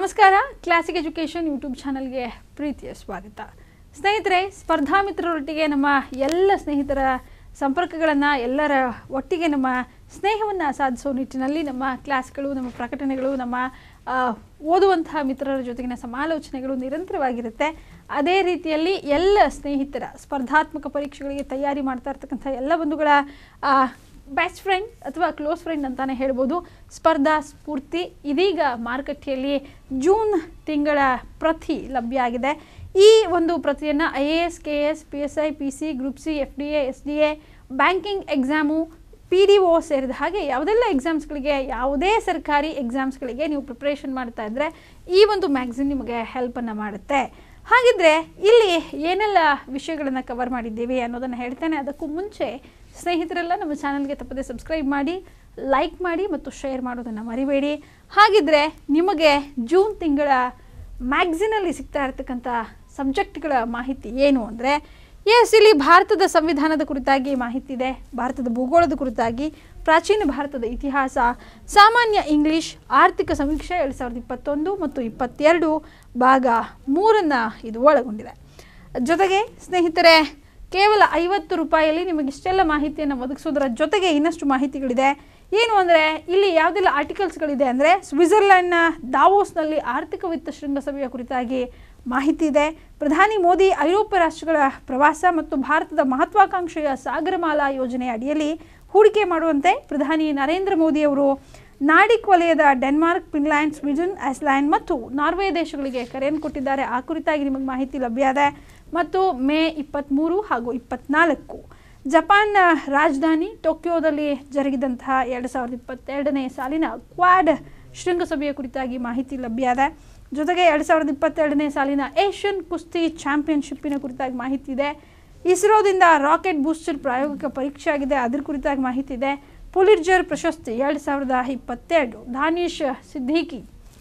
ನಮಸ್ಕಾರ classic education YouTube ಚಾನಲ್ಗೆ ಪ್ರೀತಿಯ ಸ್ವಾಗತ ಸ್ನೇಹಿತರೆ ಸ್ಪರ್ಧಾ ಮಿತ್ರರೊಟ್ಟಿಗೆ ನಮ್ಮ ಎಲ್ಲ ಸ್ನೇಹಿತರ ಸಂಪರ್ಕಗಳನ್ನು ಎಲ್ಲರ ಒಟ್ಟಿಗೆ ನಮ್ಮ ಸ್ನೇಹವನ್ನು ಸಾಧಿಸೋ ನಿಟ್ಟಿನಲ್ಲಿ ನಮ್ಮ ಕ್ಲಾಸ್ಗಳು ನಮ್ಮ ಪ್ರಕಟಣೆಗಳು ನಮ್ಮ ಆ, ಓದುವಂತಹ ಮಿತ್ರರ ಜೊತೆಗಿನ ಸಮಾಲೋಚನೆಗಳು ನಿರಂತರವಾಗಿರುತ್ತೆ ಅದೇ ರೀತಿಯಲ್ಲಿ ಎಲ್ಲ ಸ್ನೇಹಿತರ ಸ್ಪರ್ಧಾತ್ಮಕ ಪರೀಕ್ಷೆಗಳಿಗೆ ತಯಾರಿ ಮಾಡ್ತಾ ಇರ್ತಕ್ಕಂಥ ಎಲ್ಲ ಬಂಧುಗಳ ಆ, ಬೆಸ್ಟ್ ಫ್ರೆಂಡ್ ಅಥವಾ ಕ್ಲೋಸ್ ಫ್ರೆಂಡ್ ಅಂತಾನೆ ಹೇಳ್ಬೋದು ಸ್ಪರ್ಧಾ ಸ್ಫೂರ್ತಿ ಇದೀಗ ಮಾರುಕಟ್ಟೆಯಲ್ಲಿ ಜೂನ್ ತಿಂಗಳ ಪ್ರತಿ ಲಭ್ಯ ಆಗಿದೆ ಈ ಒಂದು ಪ್ರತಿಯನ್ನು I A S K S P S I P C group C F D A S D A banking exam P D O ಸೇರಿದ ಹಾಗೆ ಯಾವುದೆಲ್ಲ ಎಕ್ಸಾಮ್ಸ್ಗಳಿಗೆ ಯಾವುದೇ ಸರ್ಕಾರಿ ಎಕ್ಸಾಮ್ಸ್ಗಳಿಗೆ ನೀವು ಪ್ರಿಪ್ರೇಷನ್ ಮಾಡ್ತಾ ಇದ್ದರೆ ಈ ಒಂದು ಮ್ಯಾಗ್ಝಿನ್ ನಿಮಗೆ ಹೆಲ್ಪನ್ನು ಮಾಡುತ್ತೆ ಹಾಗಿದ್ರೆ ಇಲ್ಲಿ ಏನೆಲ್ಲ ವಿಷಯಗಳನ್ನು ಕವರ್ ಮಾಡಿದ್ದೀವಿ ಅನ್ನೋದನ್ನು ಹೇಳ್ತೇನೆ ಅದಕ್ಕೂ ಮುಂಚೆ ಸ್ನೇಹಿತರೆಲ್ಲ ನಮ್ಮ ಚಾನಲ್ಗೆ ತಪ್ಪದೆ ಸಬ್ಸ್ಕ್ರೈಬ್ ಮಾಡಿ ಲೈಕ್ ಮಾಡಿ ಮತ್ತು ಶೇರ್ ಮಾಡೋದನ್ನು ಮರಿಬೇಡಿ ಹಾಗಿದ್ರೆ ನಿಮಗೆ ಜೂನ್ ತಿಂಗಳ ಮ್ಯಾಗ್ಝಿನಲ್ಲಿ ಸಿಗ್ತಾ ಇರತಕ್ಕಂಥ ಸಬ್ಜೆಕ್ಟ್ಗಳ ಮಾಹಿತಿ ಏನು ಅಂದರೆ ಎಸ್ ಇಲ್ಲಿ ಭಾರತದ ಸಂವಿಧಾನದ ಕುರಿತಾಗಿ ಮಾಹಿತಿ ಇದೆ ಭಾರತದ ಭೂಗೋಳದ ಕುರಿತಾಗಿ ಪ್ರಾಚೀನ ಭಾರತದ ಇತಿಹಾಸ ಸಾಮಾನ್ಯ ಇಂಗ್ಲಿಷ್ ಆರ್ಥಿಕ ಸಮೀಕ್ಷೆ ಎರಡು ಸಾವಿರದ ಇಪ್ಪತ್ತೊಂದು ಮತ್ತು ಇಪ್ಪತ್ತೆರಡು ಭಾಗ ಮೂರನ್ನು ಇದು ಒಳಗೊಂಡಿದೆ ಜೊತೆಗೆ ಸ್ನೇಹಿತರೆ ಕೇವಲ ಐವತ್ತು ರೂಪಾಯಿಯಲ್ಲಿ ನಿಮಗೆ ಇಷ್ಟೆಲ್ಲ ಮಾಹಿತಿಯನ್ನು ಒದಗಿಸೋದರ ಜೊತೆಗೆ ಇನ್ನಷ್ಟು ಮಾಹಿತಿಗಳಿದೆ ಏನು ಅಂದರೆ ಇಲ್ಲಿ ಯಾವುದೆಲ್ಲ ಆರ್ಟಿಕಲ್ಸ್ಗಳಿದೆ ಅಂದರೆ ಸ್ವಿಟ್ಜರ್ಲ್ಯಾಂಡ್ನ ದಾವೋಸ್ನಲ್ಲಿ ಆರ್ಥಿಕ ವಿತ್ತ ಶೃಂಗಸಭೆಯ ಕುರಿತಾಗಿ ಮಾಹಿತಿ ಇದೆ ಪ್ರಧಾನಿ ಮೋದಿ ಐರೋಪ್ಯ ರಾಷ್ಟ್ರಗಳ ಪ್ರವಾಸ ಮತ್ತು ಭಾರತದ ಮಹತ್ವಾಕಾಂಕ್ಷೆಯ ಸಾಗರಮಾಲಾ ಯೋಜನೆಯ ಅಡಿಯಲ್ಲಿ ಹೂಡಿಕೆ ಮಾಡುವಂತೆ ಪ್ರಧಾನಿ ನರೇಂದ್ರ ಮೋದಿಯವರು ನಾಡಿಕ್ ವಲಯದ ಡೆನ್ಮಾರ್ಕ್ ಫಿನ್ಲ್ಯಾಂಡ್ ಸ್ವೀಡನ್ ಐಸ್ಲ್ಯಾಂಡ್ ಮತ್ತು ನಾರ್ವೆ ದೇಶಗಳಿಗೆ ಕರೆಯನ್ನು ಕೊಟ್ಟಿದ್ದಾರೆ ಆ ಕುರಿತಾಗಿ ನಿಮಗೆ ಮಾಹಿತಿ ಲಭ್ಯ ಇದೆ ಮತ್ತು ಮೇ ಇಪ್ಪತ್ತ್ಮೂರು ಹಾಗೂ ಇಪ್ಪತ್ನಾಲ್ಕು ಜಪಾನ್ನ ರಾಜಧಾನಿ ಟೋಕಿಯೋದಲ್ಲಿ ಜರುಗಿದಂತಹ ಎರಡು ಸಾವಿರದ ಇಪ್ಪತ್ತೆರಡನೇ ಸಾಲಿನ ಕ್ವಾಡ್ ಶೃಂಗಸಭೆಯ ಕುರಿತಾಗಿ ಮಾಹಿತಿ ಲಭ್ಯ ಇದೆ ಜೊತೆಗೆ ಎರಡು ಸಾವಿರದ ಇಪ್ಪತ್ತೆರಡನೇ ಸಾಲಿನ ಏಷ್ಯನ್ ಕುಸ್ತಿ ಚಾಂಪಿಯನ್ಶಿಪ್ಪಿನ ಕುರಿತಾಗಿ ಮಾಹಿತಿ ಇದೆ ಇಸ್ರೋದಿಂದ ರಾಕೆಟ್ ಬೂಸ್ಟರ್ ಪ್ರಾಯೋಗಿಕ ಪರೀಕ್ಷೆ ಆಗಿದೆ ಅದ್ರ ಕುರಿತಾಗಿ ಮಾಹಿತಿ ಇದೆ ಪುಲಿಟ್ಜರ್ ಪ್ರಶಸ್ತಿ ಎರಡು ಸಾವಿರದ ಇಪ್ಪತ್ತೆರಡು ದಾನಿಶ್ ಸಿದ್ದಿಕಿ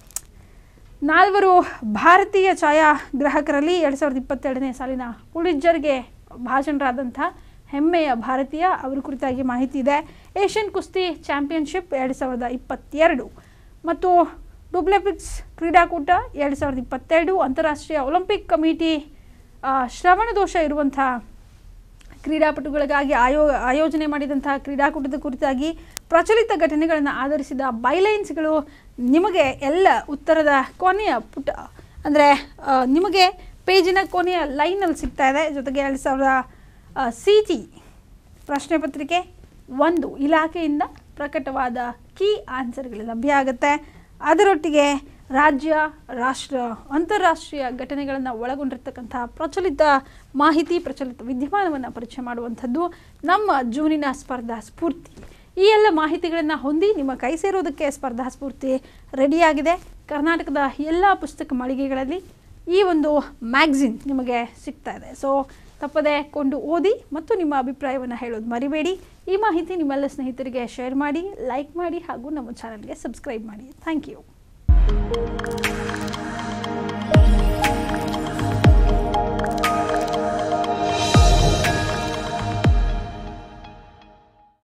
ನಾಲ್ವರು ಭಾರತೀಯ ಛಾಯಾಗ್ರಾಹಕರಲ್ಲಿ ಎರಡು ಸಾವಿರದ ಇಪ್ಪತ್ತೆರಡನೇ ಸಾಲಿನ ಪುಲಿಟ್ಜರ್ಗೆ ಭಾಜನರಾದಂಥ ಹೆಮ್ಮೆಯ ಭಾರತೀಯ ಅವರ ಕುರಿತಾಗಿ ಮಾಹಿತಿ ಇದೆ ಏಷ್ಯನ್ ಕುಸ್ತಿ ಚಾಂಪಿಯನ್ಶಿಪ್ ಎರಡು ಸಾವಿರದ ಇಪ್ಪತ್ತೆರಡು ಮತ್ತು ಡುಬ್ಲೆಪಿಕ್ಸ್ ಕ್ರೀಡಾಕೂಟ ಎರಡು ಸಾವಿರದ ಇಪ್ಪತ್ತೆರಡು ಅಂತಾರಾಷ್ಟ್ರೀಯ ಒಲಿಂಪಿಕ್ ಕಮಿಟಿ ಆ, ಶ್ರವಣ ದೋಷ ಇರುವಂಥ ಕ್ರೀಡಾಪಟುಗಳಿಗಾಗಿ ಆಯೋ ಆಯೋಜನೆ ಮಾಡಿದಂತಹ ಕ್ರೀಡಾಕೂಟದ ಕುರಿತಾಗಿ ಪ್ರಚಲಿತ ಘಟನೆಗಳನ್ನು ಆಧರಿಸಿದ ಬೈಲೈನ್ಸ್ಗಳು ನಿಮಗೆ ಎಲ್ಲ ಉತ್ತರದ ಕೊನೆಯ ಪುಟ ಅಂದರೆ ನಿಮಗೆ ಪೇಜಿನ ಕೊನೆಯ ಲೈನಲ್ಲಿ ಸಿಗ್ತಾ ಇದೆ ಜೊತೆಗೆ ಎರಡು ಸಾವಿರದ ಸಿ ಟಿ ಪ್ರಶ್ನೆ ಪತ್ರಿಕೆ ಒಂದು ಇಲಾಖೆಯಿಂದ ಪ್ರಕಟವಾದ ಕೀ ಆನ್ಸರ್ಗಳು ಲಭ್ಯ ಆಗುತ್ತೆ ಅದರೊಟ್ಟಿಗೆ ರಾಜ್ಯ ರಾಷ್ಟ್ರ ಅಂತಾರಾಷ್ಟ್ರೀಯ ಘಟನೆಗಳನ್ನು ಒಳಗೊಂಡಿರ್ತಕ್ಕಂಥ ಪ್ರಚಲಿತ ಮಾಹಿತಿ ಪ್ರಚಲಿತ ವಿದ್ಯಮಾನವನ್ನು ಪರಿಚಯ ಮಾಡುವಂಥದ್ದು ನಮ್ಮ ಜೂನಿನ ಸ್ಪರ್ಧಾ ಸ್ಫೂರ್ತಿ ಈ ಎಲ್ಲ ಮಾಹಿತಿಗಳನ್ನು ಹೊಂದಿ ನಿಮ್ಮ ಕೈ ಸೇರೋದಕ್ಕೆ ಸ್ಪರ್ಧಾ ಸ್ಫೂರ್ತಿ ರೆಡಿಯಾಗಿದೆ ಕರ್ನಾಟಕದ ಎಲ್ಲ ಪುಸ್ತಕ ಮಳಿಗೆಗಳಲ್ಲಿ ಈ ಒಂದು ಮ್ಯಾಗ್ಝಿನ್ ನಿಮಗೆ ಸಿಗ್ತಾ ಇದೆ ಸೊ ತಪ್ಪದೆ ಕೊಂಡು ಓದಿ ಮತ್ತು ನಿಮ್ಮ ಅಭಿಪ್ರಾಯವನ್ನು ಹೇಳೋದು ಮರಿಬೇಡಿ ಈ ಮಾಹಿತಿ ನಿಮ್ಮೆಲ್ಲ ಸ್ನೇಹಿತರಿಗೆ ಶೇರ್ ಮಾಡಿ ಲೈಕ್ ಮಾಡಿ ಹಾಗೂ ನಮ್ಮ ಚಾನಲ್ಗೆ ಸಬ್ಸ್ಕ್ರೈಬ್ ಮಾಡಿ ಥ್ಯಾಂಕ್ ಯು